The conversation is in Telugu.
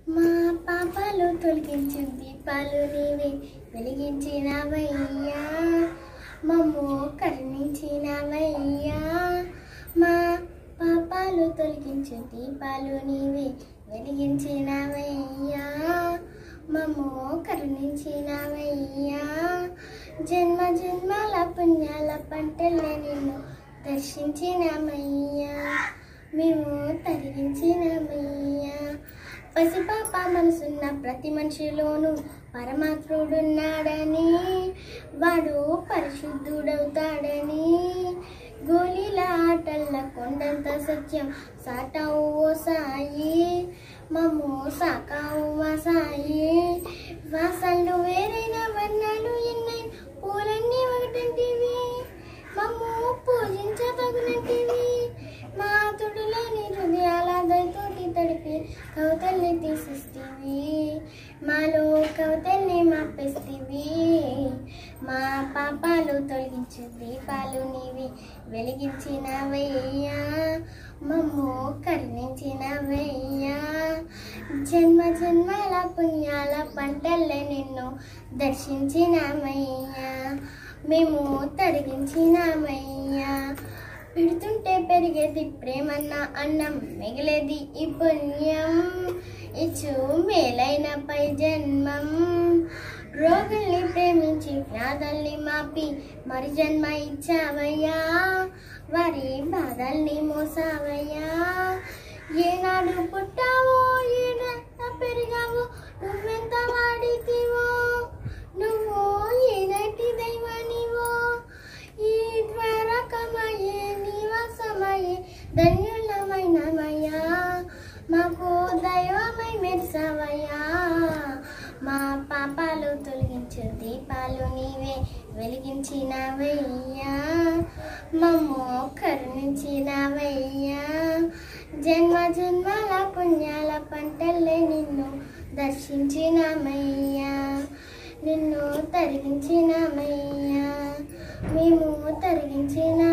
మా పాపాలు తొలగించు దీపాలు నీవే వెలిగించినవయ్యా మమ్ము కరుణించినవయ్యా మా పాపాలు తొలగించు దీపాలు నీవే వెలిగించినవయ్యా మమ్ము కరుణించినవయ్యా జన్మ జన్మల పుణ్యాల పంటలే నిన్ను దర్శించినమయ్యా మేము తరిగించినమయ్యా పసిపాప మనసున్న ప్రతి మనిషిలోనూ పరమాత్ముడున్నాడని వాడు పరిశుద్ధుడవుతాడని గోళీల ఆటల్ల కొండంత సత్యం సాటావు ఓ సాయి మమ్ము సాకావు మా సాయి వాసలు వేరైన వర్ణాలు ఎన్నై పూలన్నీ ఒకటంటివి మమ్ము పూజించదగినటివి మా తుడులోని హృదయాల దయతోటి తడిపి కవితల్ని తీసిస్తివి మాలో కవితల్ని మాపేస్తివి మా పాపాలు తొలగించు దీపాలు నీవి వెలిగించినవయ్యా మమ్ము కరుణించినవయ్యా జన్మ జన్మల పుణ్యాల పంటల్లే నిన్ను దర్శించినామయ్యా మేము తరిగించినామయ్యా పెడుతుంటే పెరిగేది ప్రేమన్న అన్నం మిగిలేది ఈ పుణ్యం ఇచ్చు మేలైన పై జన్మం రోగుల్ని ప్రేమించి వ్యాధల్ని మాపి మరి జన్మ ఇచ్చావయ్యా వారి బాధల్ని మోసావయ్యా ఏనాడు పుట్టావో ఏనాడు పెరిగావో నువ్వెంత వాడితివో నువ్వు ఏనాటి దైవానివో ఈ ద్వారకమయే నివాసమయే ధన్యులమైనమయ్యా మాకు దైవమై మెరిసావయ్యా మా పాపాలు తొలగించు దీపాలు నీవే వెలిగించినవయ్యా మమ్ము కరుణించినవయ్యా జన్మ జన్మల పుణ్యాల పంటల్లే నిన్ను దర్శించినమయ్యా నిన్ను తరిగించినమయ్యా మేము తరిగించిన